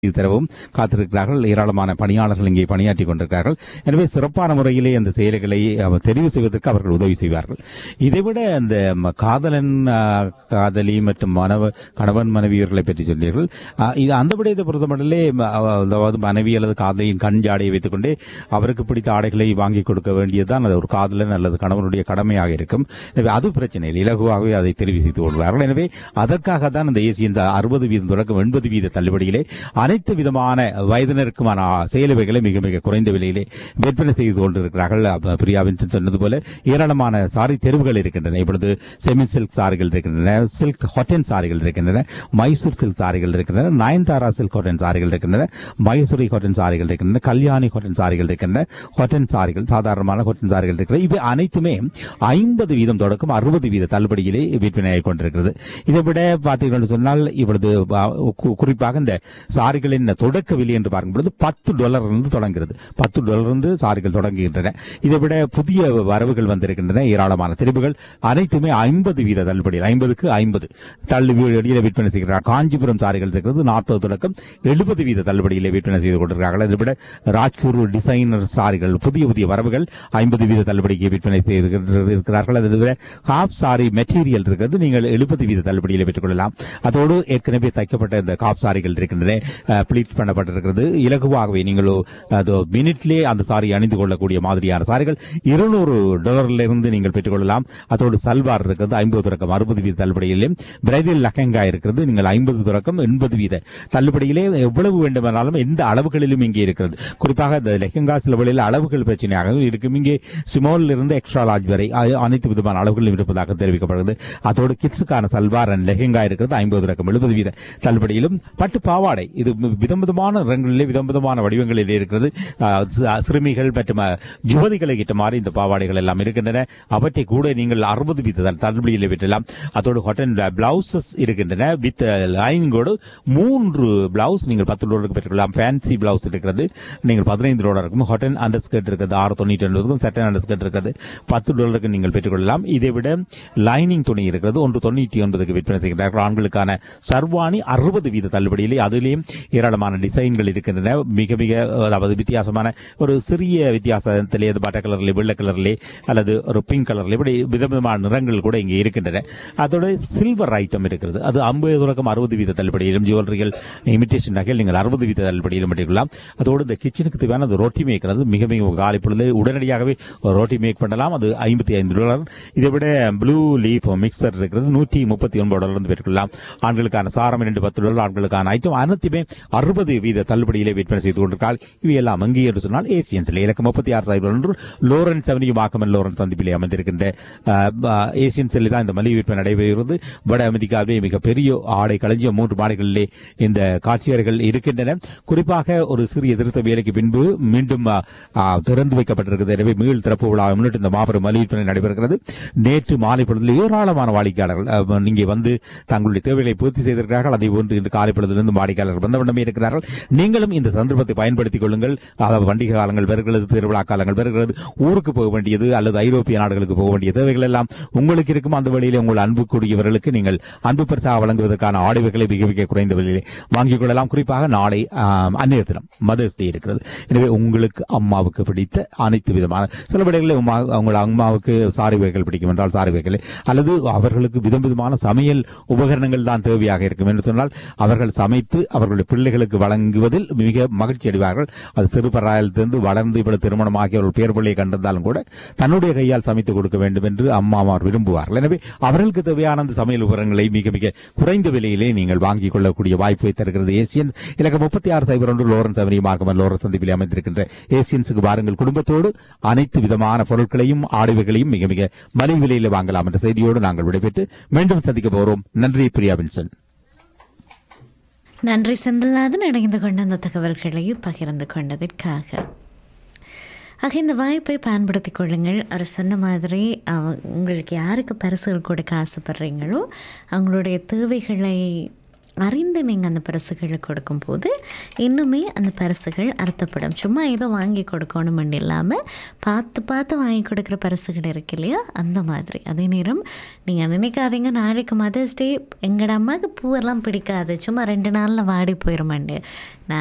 இது தரவும் காத்திருக்கிறார்கள் ஏராளமான பணியாளர்கள் இங்கே பணியாற்றிக் கொண்டிருக்கிறார்கள் எனவே சிறப்பான முறையிலே அந்த செயல்களை அவர் தெரிவு செய்வதற்கு அவர்கள் உதவி செய்வார்கள் இதைவிட அந்த ம- காதலன் ஆ, காதலி மற்றும் மனவ கணவன் மனைவியர்களை பற்றி சொன்னீர்கள் ஆ, இது அந்த விடயத்தை பொறுத்தமட்டிலே ம, அதாவது மனைவி அல்லது காதலியின் கண் ஜாடையை வைத்துக்கொண்டே அவருக்கு பிடித்த ஆடைகளை வாங்கி கொடுக்க வேண்டியதுதான் அது ஒரு காதலன் அல்லது கணவனுடைய கடமையாக இருக்கும் எனவே அது பிரச்சனை இல்லை இலகுவாகவே அதை தெரிவு செய்து கொள்வார்கள் எனவே அதற்காக தான் இந்த ஏசியன் அறுபது வீதம் தொடக்கம் எண்பது வீத தள்ளுபடியிலே அனைத்து விதமான வயதினருக்குமான செயலுவைகளை மிக மிக குறைந்த விலையிலே விற்பனை செய்து கொண்டிருக்கிறார்கள் அப்ப பிரியா வின்சன் சொன்னது போல ஏராளமான சாரி தெருவுகள் இருக்கின்றன இப்பொழுது செமி சில்க் சாரிகள் இருக்கின்றன சில்க் ஹாட்டன் சாரிகள் இருக்கின்றன மைசூர் சில்க் சாரிகள் இருக்கின்றன நயன்தாரா சில்க் ஹாட்டன் சாரிகள் இருக்கின்றன மைசூரி ஹாட்டன் சாரிகள் இருக்கின்றன கல்யாணி ஹாட்டன் சாரிகள் இருக்கின்றன ஹாட்டன் சாரிகள் சாதாரணமான ஹாட்டன் சாரிகள் இருக்கிறது இவை அனைத்துமே ஐம்பது வீதம் தொடக்கம் அறுபது வீத தள்ளுபடியிலே விற்பனையாகிக் கொண்டிருக்கிறது இதை விட பார்த்தீர்கள் சொன்னால் இவ்வளவு ஆ, கு- குறிப்பாக இந்த சாரிகளின் தொடக்க விலை என்று பார்க்கும்பொழுது பத்து டாலர் இருந்து தொடங்குகிறது பத்து டாலர் இருந்து சாரிகள் தொடங்குகின்றன இதை விட புதிய வரவுகள் வந்திருக்கின்றன ஏராளமான தெரிவுகள் அனைத்துமே ஐம்பது வீத தள்ளுபடியில் ஐம்பதுக்கு ஐம்பது தள்ளுபடியில் விற்பனை செய்கிறார் காஞ்சிபுரம் சாரிகள் இருக்கிறது நாற்பது தொடக்கம் எழுபது வீத தள்ளுபடியில் விற்பனை செய்து கொண்டிருக்கிறார்கள் இதை விட ராஜ்கூர் டிசைனர் சாரிகள் புதிய புதிய வரவுகள் ஐம்பது வீத தள்ளுபடிக்கு விற்பனை செய்து இருக்கிறார்கள் அதை விட ஹாஃப் சாரி மெட்டீரியல் இருக்கிறது நீங்கள் எழுபது வீத தள்ளுபடியில் பெற்றுக்கொள்ளலாம் அதோடு ஏற்கனவே தைக்கப்பட்ட இந்த காப் சாரிகள் இருக்கின்றன ப்ளீட் பண்ணப்பட்டிருக்கிறது இலகுவாகவே நீங்கள் அது மினிட்லேயே அந்த சாரி அணிந்து கொள்ளக்கூடிய மாதிரியான சாரிகள் இருநூறு டாலர்ல இருந்து நீங்கள் பெற்றுக்கொள்ளலாம் அதோடு சல்வார் இருக்கிறது ஐம்பது தொடக்கம் அறுபது வீத தள்ளுபடியிலும் பிரைடல் லெஹங்கா இருக்கிறது நீங்கள் ஐம்பது தொடக்கம் எண்பது வீத தள்ளுபடியிலே எவ்வளவு வேண்டுமானாலும் எந்த அளவுகளிலும் இங்கே இருக்கிறது குறிப்பாக இந்த லெஹங்கா சில வழியில் அளவுகள் பிரச்சனையாக இருக்கும் இங்கே ஸ்மால் இருந்து எக்ஸ்ட்ரா லார்ஜ் வரை அ- அனைத்து விதமான அளவுகளும் இருப்பதாக தெரிவிக்கப்படுகிறது அதோடு கிட்ஸுக்கான சல்வார் அண்ட் லெஹங்கா இருக்கிறது ஐம்பது ரகம் எழுபது வீத தள்ளுபடியிலும் பட்டு பாவாடை இது விதம் விதமான ரங்களிலே விதம் விதமான வடிவங்களிலே இருக்கிறது ஆ, சி- சிறுமிகள் மற்றும் அ, யுவதிகளை கிட்ட மாதிரி இந்த பாவாடைகள் எல்லாம் இருக்கின்றன அவற்றை கூட நீங்கள் அறுபது வீத தள்- தள்ளுபடியில் விற்றலாம் அதோடு ஹாட்டன் பிளவுசஸ் இருக்கின்றன வித் லைனிங்கோடு மூன்று பிளவுஸ் நீங்கள் பத்து டாலருக்கு பெற்றுக்கொள்ளலாம் ஃபேன்சி பிளவுஸ் இருக்கிறது நீங்கள் பதினைந்து டாலருக்கும் ஹாட்டன் அண்டர் ஸ்கர்ட் இருக்கிறது ஆறு தொண்ணூற்றி ஒன்பதுக்கும் சட்டன் அண்டர் ஸ்கர்ட் இருக்கிறது பத்து டாலருக்கு நீங்கள் பெற்றுக்கொள்ளலாம் இதை விட லைனிங் துணி இருக்கிறது ஒன்று தொண்ணூற்றி ஒன்பதுக்கு விற்பனை செய்கிறார்கள் ஆண்களுக்கான சர்வாணி அறுபது வீத தள்ளுபடியிலே அதிலேயும் ஏராளமான டிசைன்கள் இருக்கின்றன மிக மிக அதாவது வித்தியாசமான ஒரு சிறிய வித்தியாசத்திலே அது பட்டை கலர்லே வெள்ளை கலர்லே அல்லது ஒரு பிங்க் கலர்ல இப்படி விதவிதமான நிறங்கள் கூட இங்கே இருக்கின்றன அதோட சில்வர் ஐட்டம் இருக்கிறது அது ஐம்பது தொடக்கம் அறுபது வீத தள்ளுபடியிலும் ஜுவல்லரிகள் இமிட்டேஷன் நகைகள் நீங்கள் அறுபது வீத தள்ளுபடியிலும் பெற்றுக்கலாம் அதோடு இந்த கிச்சனுக்கு தேவையான அந்த ரொட்டி மேக்கர் அது மிக மிக காலி பொழுது உடனடியாகவே ஒரு ரொட்டி மேக் பண்ணலாம் அது ஐம்பத்தி ஐந்து டாலர் இதை விட ப்ளூ லீஃப் மிக்சர் இருக்கிறது நூற்றி முப்பத்தி ஒன்பது டாலர் இருந்து பெற்றுக்கொள்ளலாம் ஆண்களுக்கான சாரம் இரண்டு பத்து டாலர் ஆண்களுக்கான ஐட்டம் அனைத்துமே அறுபது வீத தள்ளுபடியிலே விற்பனை செய்து கொண்டிருக்கால் இவையெல்லாம் அங்கே என்று சொன்னால் ஏசியன்ஸ்ல இலக்கம் முப்பத்தி ஆறு சைபர் ஒன்று லோரன்ஸ் அவனியும் ஆக்கமன் லோரன்ஸ் சந்திப்பிலே அமைந்திருக்கின்ற ஏசியன்ஸில் தான் இந்த மலிவு விற்பனை நடைபெறுகிறது வட அமெரிக்காவிலே மிகப்பெரிய ஆடை களஞ்சியம் மூன்று மாடுகளிலே இந்த காட்சியர்கள் இருக்கின்றன குறிப்பாக ஒரு சிறிய திருத்த வேலைக்கு பின்பு மீண்டும் ஆ, ஆ, திறந்து வைக்கப்பட்டிருக்கிறது எனவே மீள் திறப்பு விழாவை முன்னிட்டு இந்த மாபெரும் மலிவு விற்பனை நடைபெறுகிறது நேற்று மாலை பொழுதில் ஏராளமான வாடிக்கையாளர்கள் அ, இங்கே வந்து தங்களுடைய தேவைகளை பூர்த்தி செய்திருக்கிறார்கள் அதை போன்று இன்று காலை பொழுதிலிருந்து வாடிக்கையாளர்கள் வந்த வண்ணமே இருக்கிறார்கள் நீங்களும் இந்த சந்தர்ப்பத்தை பயன்படுத்திக் கொள்ளுங்கள் அதாவது பண்டிகை காலங்கள் வருகிறது திருவிழா காலங்கள் வருகிறது ஊருக்கு போக வேண்டியது அல்லது ஐரோப்பிய நாடுகளுக்கு போக வேண்டிய தேவைகள் எல்லாம் உங்களுக்கு இருக்கும் அந்த வழியிலே உங்கள் அன்புக்குரியவர்களுக்கு நீங்கள் அன்பு பரிசாக வழங்குவதற்கான ஆடைவுகளை மிக மிக குறைந்த விலையிலே வாங்கிக் கொள்ளலாம் குறிப்பாக நாளை ஆம், அன்னையர் தினம் மதர்ஸ் டே இருக்கிறது எனவே உங்களுக்கு அம்மாவுக்கு பிடித்த அனைத்து விதமான சில விடைகளில் உங்கள் அம்மாவுக்கு சாரி வகைகள் பிடிக்கும் என்றால் சாரி வகைகள் அல்லது அவர்களுக்கு விதம் விதமான சமையல் உபகரணங்கள் தான் தேவையாக இருக்கும் என்று சொன்னால் அவர்கள் சமைத்து அவர்களுடைய பிள்ளைகளுக்கு வழங்குவதில் மிக மகிழ்ச்சி அடைவார்கள் அது சிறுபராயத்திலிருந்து வளர்ந்து இப்பொழுது திருமணமாகி அவர்கள் பேர் பிள்ளையை கண்டிருந்தாலும் கூட தன்னுடைய கையால் சமைத்து கொடுக்க வேண்டும் என்று அம்மாமார் விரும்புவார்கள் எனவே அவர்களுக்கு தேவையான அந்த சமையல் உபகரணங்களை மிக மிக குறைந்த விலையிலே நீங்கள் வாங்கிக் கொள்ளக்கூடிய வாய்ப்பை தருகிறது ஏசியன் இலக்க முப்பத்தி ஆறு சைபர் ஒன்று லோரன்ஸ் அவனி மார்க்கமன் லோரன்ஸ் சந்திப்பில் அமைந்திருக்கின்ற ஏசியன்ஸுக்கு வாருங்கள் குடும்பத்தோடு அனைத்து விதமான பொருட்களையும் ஆடைவுகளையும் மிக மிக மலிவு விலையில் வாங்கலாம் என்ற செய்தியோடு நாங்கள் விடைபெற்று மீண்டும் சந்திக்க போகிறோம் நன்றி பிரியா வின்சன் நன்றி செந்தில்நாதன் இணைந்து கொண்ட அந்த தகவல்களை பகிர்ந்து கொண்டதற்காக ஆக இந்த வாய்ப்பை பயன்படுத்திக் கொள்ளுங்கள் அவர் சொன்ன மாதிரி அவ- உங்களுக்கு யாருக்கு பரிசுகள் கொடுக்க ஆசைப்படுறீங்களோ அவங்களுடைய தேவைகளை அறிந்து நீங்கள் அந்த பரிசுகளை கொடுக்கும்போது இன்னுமே அந்த பரிசுகள் அர்த்தப்படும் சும்மா ஏதோ வாங்கி கொடுக்கணுமெண்டு இல்லாமல் பார்த்து பார்த்து வாங்கி கொடுக்குற பரிசுகள் இருக்கு இல்லையா அந்த மாதிரி அதே நேரம் நீங்கள் நினைக்காதீங்க நாளைக்கு மதர்ஸ் டே எங்களோட அம்மாவுக்கு பூவெல்லாம் பிடிக்காது சும்மா ரெண்டு நாளில் வாடி போயிருமாண்டு நான்